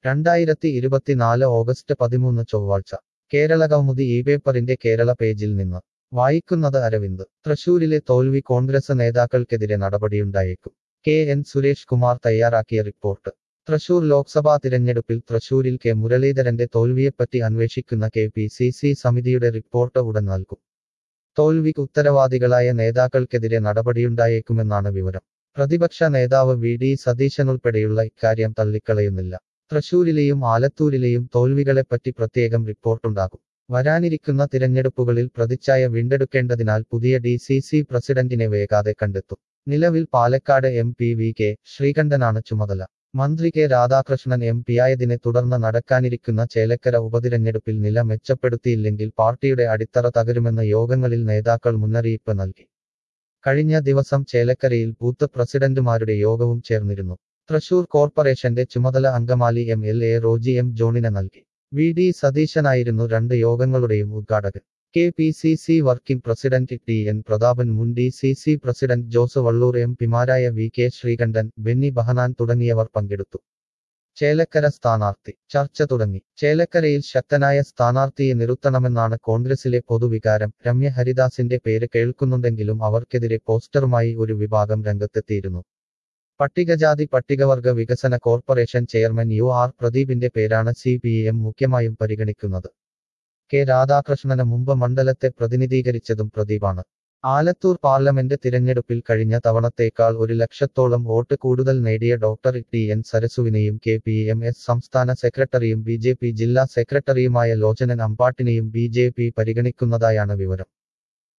രണ്ടായിരത്തി ഇരുപത്തിനാല് ഓഗസ്റ്റ് പതിമൂന്ന് ചൊവ്വാഴ്ച കേരള കൗമുദി ഈ പേപ്പറിന്റെ കേരള പേജിൽ നിന്ന് വായിക്കുന്നത് അരവിന്ദ് തൃശൂരിലെ തോൽവി കോൺഗ്രസ് നേതാക്കൾക്കെതിരെ നടപടിയുണ്ടായേക്കും കെ എൻ സുരേഷ് കുമാർ തയ്യാറാക്കിയ റിപ്പോർട്ട് തൃശൂർ ലോക്സഭാ തിരഞ്ഞെടുപ്പിൽ തൃശൂരിൽ കെ മുരളീധരന്റെ തോൽവിയെപ്പറ്റി അന്വേഷിക്കുന്ന കെ പി സി സി സമിതിയുടെ റിപ്പോർട്ട് ഉടൻ നൽകും തോൽവിക്ക് ഉത്തരവാദികളായ നേതാക്കൾക്കെതിരെ നടപടിയുണ്ടായേക്കുമെന്നാണ് വിവരം പ്രതിപക്ഷ നേതാവ് വി ഡി സതീശനുൾപ്പെടെയുള്ള ഇക്കാര്യം തള്ളിക്കളയുന്നില്ല തൃശൂരിലെയും ആലത്തൂരിലെയും തോൽവികളെപ്പറ്റി പ്രത്യേകം റിപ്പോർട്ടുണ്ടാകും വരാനിരിക്കുന്ന തിരഞ്ഞെടുപ്പുകളിൽ പ്രതിച്ഛായ വീണ്ടെടുക്കേണ്ടതിനാൽ പുതിയ ഡി സി സി പ്രസിഡന്റിനെ വേഗാതെ കണ്ടെത്തും നിലവിൽ Palakkad M P V K ശ്രീകണ്ഠനാണ് ചുമതല മന്ത്രി കെ രാധാകൃഷ്ണൻ എം പിയായതിനെ തുടർന്ന് നടക്കാനിരിക്കുന്ന ചേലക്കര ഉപതിരഞ്ഞെടുപ്പിൽ നില മെച്ചപ്പെടുത്തിയില്ലെങ്കിൽ പാർട്ടിയുടെ അടിത്തറ തകരുമെന്ന യോഗങ്ങളിൽ നേതാക്കൾ മുന്നറിയിപ്പ് നൽകി കഴിഞ്ഞ ദിവസം ചേലക്കരയിൽ ബൂത്ത് പ്രസിഡന്റുമാരുടെ യോഗവും ചേർന്നിരുന്നു തൃശൂർ കോർപ്പറേഷന്റെ ചുമതല Angamaly M L A Roji M ജോണിന് നൽകി വി ഡി സതീശനായിരുന്നു രണ്ട് യോഗങ്ങളുടെയും ഉദ്ഘാടകൻ K P C C working president T N Prathapan മുൻ D C C president Jose Vallur M പിമാരായ വി കെ ശ്രീകണ്ഠൻ ബെന്നി ബഹനാൻ തുടങ്ങിയവർ പങ്കെടുത്തു ചേലക്കര സ്ഥാനാർത്ഥി ചർച്ച തുടങ്ങി ചേലക്കരയിൽ ശക്തനായ സ്ഥാനാർത്ഥിയെ നിർത്തണമെന്നാണ് കോൺഗ്രസിലെ പൊതുവികാരം രമ്യ ഹരിദാസിന്റെ പേര് കേൾക്കുന്നുണ്ടെങ്കിലും അവർക്കെതിരെ പോസ്റ്ററുമായി ഒരു വിഭാഗം രംഗത്തെത്തിയിരുന്നു പട്ടികജാതി പട്ടികവർഗ വികസന കോർപ്പറേഷൻ ചെയർമാൻ യു ആർ പ്രദീപിന്റെ പേരാണ് സി പി എം മുഖ്യമായും പരിഗണിക്കുന്നത് കെ രാധാകൃഷ്ണന് മുമ്പ് മണ്ഡലത്തെ പ്രതിനിധീകരിച്ചതും പ്രദീപാണ് ആലത്തൂർ പാർലമെന്റ് തിരഞ്ഞെടുപ്പിൽ കഴിഞ്ഞ തവണത്തേക്കാൾ ഒരു ലക്ഷത്തോളം വോട്ട് കൂടുതൽ നേടിയ ഡോക്ടർ ടി എൻ സരസുവിനെയും കെ പി എം എസ് സംസ്ഥാന സെക്രട്ടറിയും ബി ജെ പി ജില്ലാ സെക്രട്ടറിയുമായ ലോചനൻ അമ്പാട്ടിനെയും ബി ജെ പി പരിഗണിക്കുന്നതായാണ് വിവരം